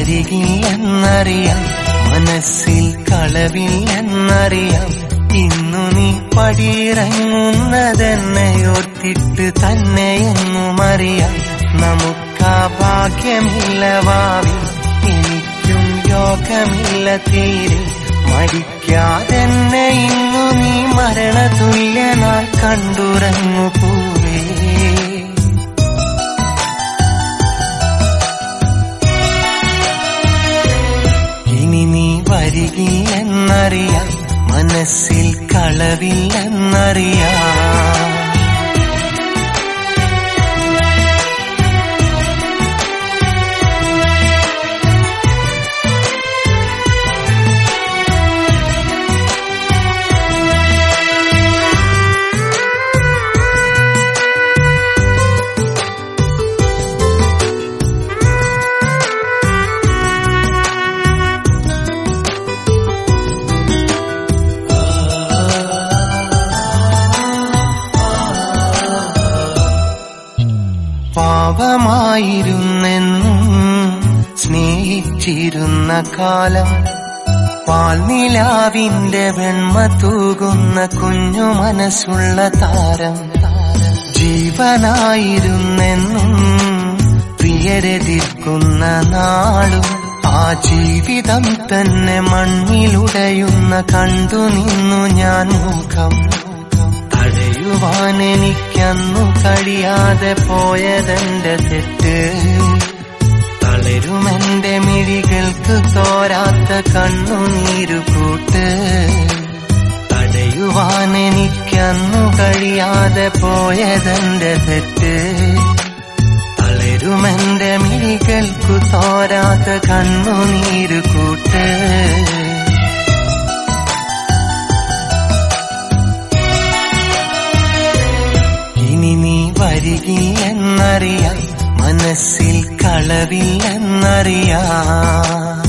വരികില്ലെന്നറിയാം മനസ്സിൽ കളവില്ലെന്നറിയാം ഇന്നു നീ പടിയിറങ്ങുന്നതെന്നെ ഓർത്തിട്ട് തന്നെയെന്നും അറിയാം നമുക്കാ ഭാഗ്യമില്ല ഭാവി എനിക്കും യോഗമില്ല തീരെ മടിക്കാതെന്നെ ഇന്നു നീ മരണതുല്യനാൾ കണ്ടുറങ്ങു പൂവേ ഇനി നീ വരികില്ലെന്നറിയാം മനസ്സിൽ കളവില്ലെന്നറിയാം പാപമായിരുന്നെന്നും സ്നേഹിച്ചിരുന്ന കാലം പാൽനിലാവിന്റെ വെണ്മ തൂകുന്ന കുഞ്ഞു മനസ്സുള്ള താരം ജീവനായിരുന്നെന്നും പ്രിയരെതിർക്കുന്ന നാളും ആ ജീവിതം തന്നെ മണ്ണിലുടയുന്ന കണ്ടു നിന്നു ഞാൻ മുഖം തടയുവാൻ എനിക്കന്നു കഴിയാതെ പോയതെന്റെ തെറ്റ് തളരുമെന്റെ മിഴികൾക്ക് തോരാത്ത കണ്ണുനീരു കൂട്ട് തടയുവാൻ എനിക്കന്നു കഴിയാതെ പോയതെന്റെ തെറ്റ് തളരുമെന്റെ മിഴികൾക്കു തോരാത്ത കണ്ണുനീരു കൂട്ട് ഇനി നീ വരികില്ലെന്നറിയാം മനസ്സിൽ കളവില്ലെന്നറിയാം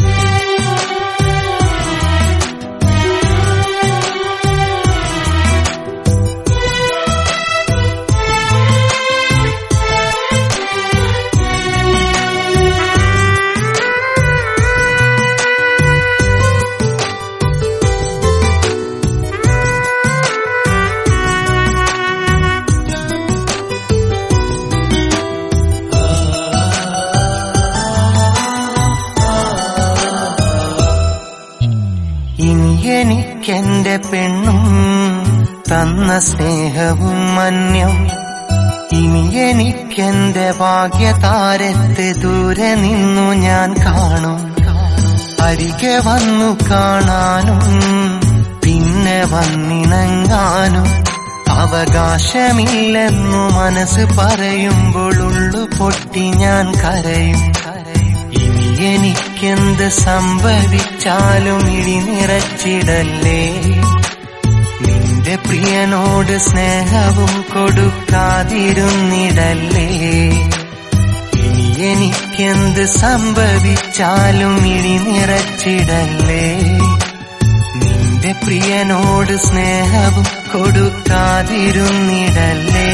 ഇനി എനിക്കെന്റെ പെണ്ണും തന്ന സ്നേഹവും മന്യം ഇനി എനിക്കെന്റെ ഭാഗ്യതാരത്തെ ദൂരെ നിന്നു ഞാൻ കാണും അരികെ വന്നു കാണാനും പിന്നെ വന്നിണങ്ങാനും അവകാശമില്ലെന്നു മനസ്സ് പറയുമ്പോൾ ഉള്ളു പൊട്ടി ഞാൻ കരയും ഇനി എനിക്കെന്ത് സംഭവിച്ചാലും ഇടി നിറച്ചിടല്ലേ നിന്റെ പ്രിയനോട് സ്നേഹവും കൊടുക്കാതിരുന്നിടല്ലേ ഇനി എനിക്കെന്ത് സംഭവിച്ചാലും ഇടി നിറച്ചിടല്ലേ നിന്റെ പ്രിയനോട് സ്നേഹവും കൊടുക്കാതിരുന്നിടല്ലേ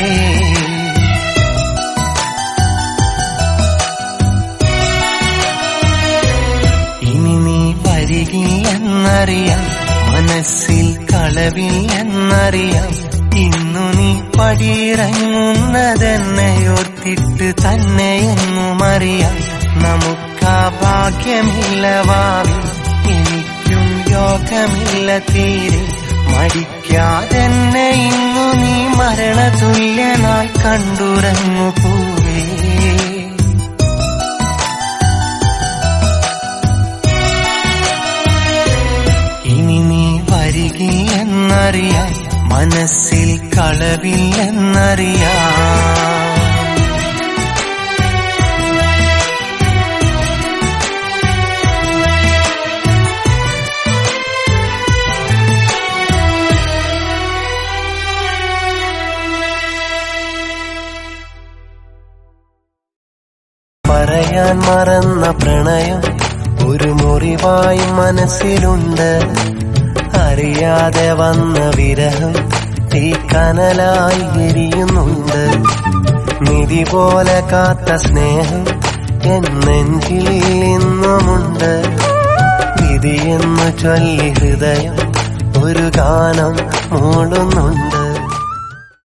ഇനി നീ വരികില്ലെന്നറിയാം മനസ്സിൽ കളവില്ലെന്നറിയാം ഇന്നു നീ പടിയിറങ്ങുന്നതെന്നെ ഓർത്തിട്ട് തന്നെയെന്നും അറിയാം നമുക്കാ ഭാഗ്യമില്ല ഭാവി എനിക്കും യോഗമില്ല തീരെ മടിക്കാതെന്നെ ഇന്നു നീ മരണതുല്യനായി കണ്ടുറങ്ങു പൂവേ ഇനി നീ വരികില്ലെന്നറിയാം മനസ്സിൽ കളവില്ലെന്നറിയാം പറയാൻ മറന്ന പ്രണയം ഒരു മുറിവായി മനസ്സിലുണ്ട് അറിയാതെ വന്ന വിരഹം തീ കനലായി എരിയുന്നുണ്ട് നിധി പോലെ കാത്ത സ്നേഹം എന്നെഞ്ചിൽ ഇന്നുമുണ്ട് വിധിയെന്നു ചൊല്ലി ഹൃദയം ഒരു ഗാനം മൂടുന്നുണ്ട്